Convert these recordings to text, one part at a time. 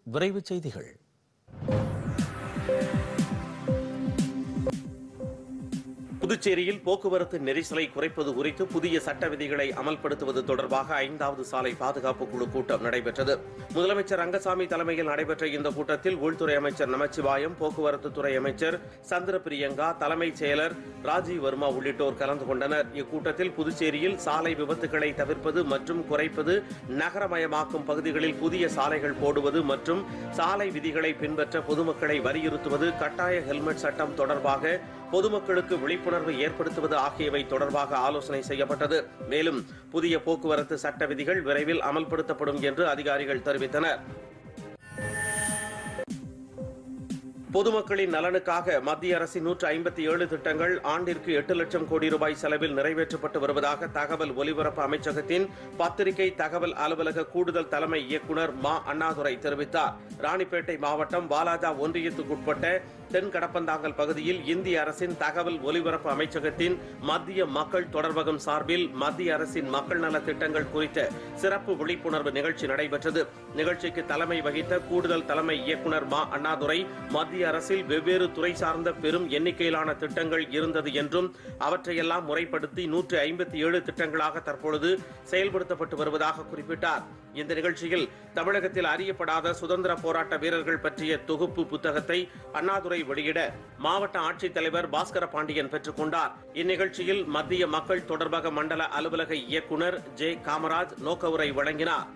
விரைவுச் செய்திகள் புதுச்சேரியில் போக்குவரத்து நெரிசலை குறைப்பது குறித்து புதிய சட்ட விதிகளை அமல்படுத்துவது தொடர்பாக ஐந்தாவது சாலை பாதுகாப்பு குழு கூட்டம் நடைபெற்றது முதலமைச்சர் ரங்கசாமி தலைமையில் நடைபெற்ற இந்த கூட்டத்தில் உள்துறை அமைச்சர் நமச்சிவாயம் போக்குவரத்து துறை அமைச்சர் சந்திர பிரியங்கா தலைமைச் செயலர் ராஜீவ் வர்மா உள்ளிட்டோர் கலந்து கொண்டனர் இக்கூட்டத்தில் புதுச்சேரியில் சாலை விபத்துகளை தவிர்ப்பது மற்றும் குறைப்பது நகரமயமாக்கும் பகுதிகளில் புதிய சாலைகள் போடுவது மற்றும் சாலை விதிகளை பின்பற்ற பொதுமக்களை வலியுறுத்துவது கட்டாய ஹெல்மெட் சட்டம் தொடர்பாக பொதுமக்களுக்கு விழிப்புணர்வு ஏற்படுத்துவது ஆகியவை தொடர்பாக ஆலோசனை செய்யப்பட்டது மேலும் புதிய போக்குவரத்து சட்ட விதிகள் விரைவில் அமல்படுத்தப்படும் என்று அதிகாரிகள் தெரிவித்தனர் பொதுமக்களின் நலனுக்காக மத்திய அரசின் நூற்று ஐம்பத்தி ஏழு திட்டங்கள் ஆண்டிற்கு எட்டு லட்சம் கோடி ரூபாய் செலவில் நிறைவேற்றப்பட்டு வருவதாக தகவல் ஒலிபரப்பு அமைச்சகத்தின் பத்திரிகை தகவல் அலுவலக கூடுதல் தலைமை இயக்குநர் மா அண்ணாதுரை தெரிவித்தார் ராணிப்பேட்டை மாவட்டம் வாலாஜா ஒன்றியத்துக்குட்பட்ட தென் கடப்பந்தாங்கல் பகுதியில் இந்திய அரசின் தகவல் ஒலிபரப்பு அமைச்சகத்தின் மத்திய மக்கள் தொடர்பகம் சார்பில் மத்திய அரசின் மக்கள் நல திட்டங்கள் குறித்த சிறப்பு விழிப்புணர்வு நிகழ்ச்சி நடைபெற்றது நிகழ்ச்சிக்கு தலைமை வகித்த கூடுதல் தலைமை இயக்குநர் மா அண்ணாதுரை மத்திய அரசில் வெவ்வேறு துறை சார்ந்த பெரும் எண்ணிக்கையிலான திட்டங்கள் இருந்தது என்றும் அவற்றையெல்லாம் முறைப்படுத்தி நூற்று ஐம்பத்தி ஏழு திட்டங்களாக தற்பொழுது செயல்படுத்தப்பட்டு வருவதாக குறிப்பிட்டார் இந்த நிகழ்ச்சியில் தமிழகத்தில் அறியப்படாத சுதந்திர போராட்ட வீரர்கள் பற்றிய தொகுப்பு புத்தகத்தை அண்ணாதுரை வெளியிட மாவட்ட ஆட்சித்தலைவர் பாஸ்கர பாண்டியன் பெற்றுக் கொண்டார் இந்நிகழ்ச்சியில் மத்திய மக்கள் தொடர்பக மண்டல அலுவலக இயக்குநர் ஜே காமராஜ் நோக்கவுரை வழங்கினார்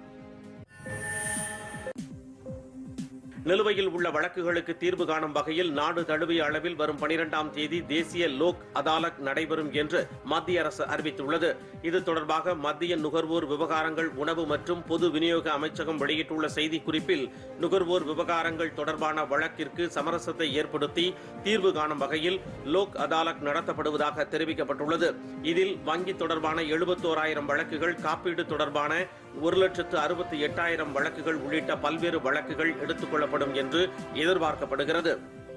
நிலுவையில் உள்ள வழக்குகளுக்கு தீர்வு காணும் வகையில் நாடு தழுவிய அளவில் வரும் பனிரெண்டாம் தேதி தேசிய லோக் அதாலத் நடைபெறும் என்று மத்திய அரசு அறிவித்துள்ளது இது தொடர்பாக மத்திய நுகர்வோர் விவகாரங்கள் உணவு மற்றும் பொது விநியோக அமைச்சகம் வெளியிட்டுள்ள செய்திக்குறிப்பில் நுகர்வோர் விவகாரங்கள் தொடர்பான வழக்கிற்கு சமரசத்தை ஏற்படுத்தி தீர்வு காணும் வகையில் லோக் அதாலத் நடத்தப்படுவதாக தெரிவிக்கப்பட்டுள்ளது இதில் வங்கி தொடர்பான எழுபத்தோராயிரம் வழக்குகள் காப்பீடு தொடர்பான ஒரு லட்சத்து அறுபத்தி எட்டாயிரம் வழக்குகள் உள்ளிட்ட பல்வேறு வழக்குகள் எடுத்துக் கொள்ளப்படும் என்று எதிர்பார்க்கப்படுகிறது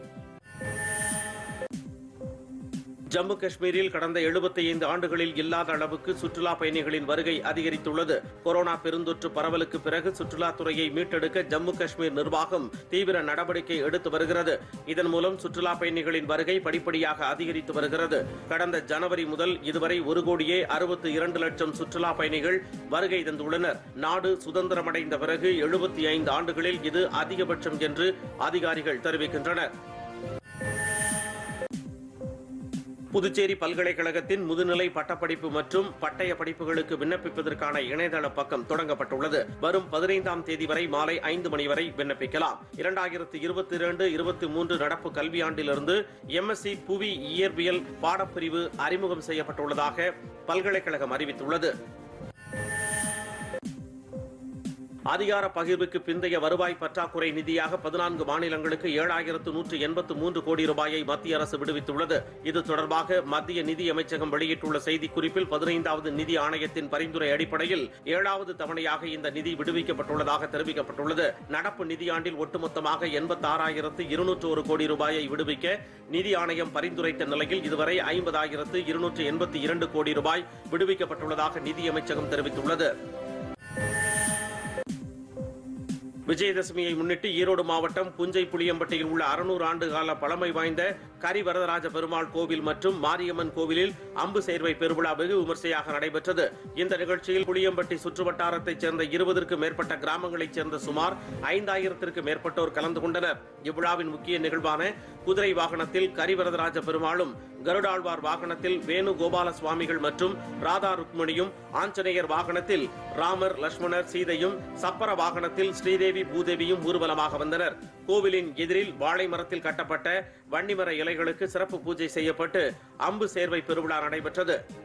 ஜம்மு காஷ்மீரில் கடந்த 75 ஆண்டுகளில் இல்லாத அளவுக்கு சுற்றுலா பயணிகளின் வருகை அதிகரித்துள்ளது கொரோனா பெருந்தொற்று பரவலுக்கு பிறகு சுற்றுலாத்துறையை மீட்டெடுக்க ஜம்மு காஷ்மீர் நிர்வாகம் தீவிர நடவடிக்கை எடுத்து வருகிறது இதன் மூலம் சுற்றுலா பயணிகளின் வருகை படிப்படியாக அதிகரித்து வருகிறது கடந்த ஜனவரி முதல் இதுவரை ஒரு கோடியே அறுபத்தி இரண்டு லட்சம் சுற்றுலா பயணிகள் வருகை தந்துள்ளனர் நாடு சுதந்திரமடைந்த பிறகு எழுபத்தி ஐந்து ஆண்டுகளில் இது அதிகபட்சம் என்று அதிகாரிகள் தெரிவிக்கின்றனர் புதுச்சேரி பல்கலைக்கழகத்தின் முதுநிலை பட்டப்படிப்பு மற்றும் பட்டய படிப்புகளுக்கு விண்ணப்பிப்பதற்கான இணையதள பக்கம் தொடங்கப்பட்டுள்ளது வரும் பதினைந்தாம் தேதி வரை மாலை ஐந்து மணி வரை விண்ணப்பிக்கலாம் இரண்டாயிரத்தி இருபத்தி இரண்டு இருபத்தி மூன்று நடப்பு கல்வியாண்டிலிருந்து எம்எஸ்சி புவி இயற்பியல் பாடப்பிரிவு அறிமுகம் செய்யப்பட்டுள்ளதாக பல்கலைக்கழகம் அறிவித்துள்ளது அதிகார பகிர்வுக்கு பிந்தைய வருவாய் பற்றாக்குறை நிதியாக பதினான்கு மாநிலங்களுக்கு ஏழாயிரத்து நூற்று எண்பத்து மூன்று கோடி ரூபாயை மத்திய அரசு விடுவித்துள்ளது இது தொடர்பாக மத்திய நிதி அமைச்சகம் வெளியிட்டுள்ள செய்திக்குறிப்பில் பதினைந்தாவது நிதி ஆணையத்தின் பரிந்துரை அடிப்படையில் ஏழாவது தவணையாக இந்த நிதி விடுவிக்கப்பட்டுள்ளதாக தெரிவிக்கப்பட்டுள்ளது நடப்பு நிதியாண்டில் ஒட்டுமொத்தமாக எண்பத்தாறாயிரத்து இருநூற்று ஒரு கோடி ரூபாயை விடுவிக்க நிதி ஆணையம் பரிந்துரைத்த நிலையில் இதுவரை ஐம்பதாயிரத்து இருநூற்று எண்பத்தி இரண்டு கோடி ரூபாய் விடுவிக்கப்பட்டுள்ளதாக நிதி அமைச்சகம் தெரிவித்துள்ளது விஜயதசமியை முன்னிட்டு ஈரோடு மாவட்டம் புஞ்சை புளியம்பட்டியில் உள்ள அறுநூறு ஆண்டு கால பழமை வாய்ந்த கரிவரதராஜ பெருமாள் கோவில் மற்றும் மாரியம்மன் கோவிலில் அம்பு சேர்வை பெருவிழா வெகு விமர்சையாக நடைபெற்றது இந்த நிகழ்ச்சியில் புளியம்பட்டி சுற்றுவட்டாரத்தைச் சேர்ந்த இருபதற்கும் மேற்பட்ட கிராமங்களைச் சேர்ந்த சுமார் ஐந்தாயிரத்திற்கு மேற்பட்டோர் கலந்து கொண்டனர் இவ்விழாவின் முக்கிய நிகழ்வான குதிரை வாகனத்தில் கரிவரதராஜ பெருமாளும் கருடாழ்வார் வாகனத்தில் வேணு கோபால சுவாமிகள் மற்றும் ராதா ருக்மணியும் ஆஞ்சநேயர் வாகனத்தில் ராமர் லட்சுமணர் சீதையும் சப்பர வாகனத்தில் ஸ்ரீதேவி பூதேவியும் ஊர்வலமாக வந்தனர் கோவிலின் எதிரில் வாழை மரத்தில் கட்டப்பட்ட வன்னிமர இலைகளுக்கு சிறப்பு பூஜை செய்யப்பட்டு அம்பு சேர்வை பெருவிழா நடைபெற்றது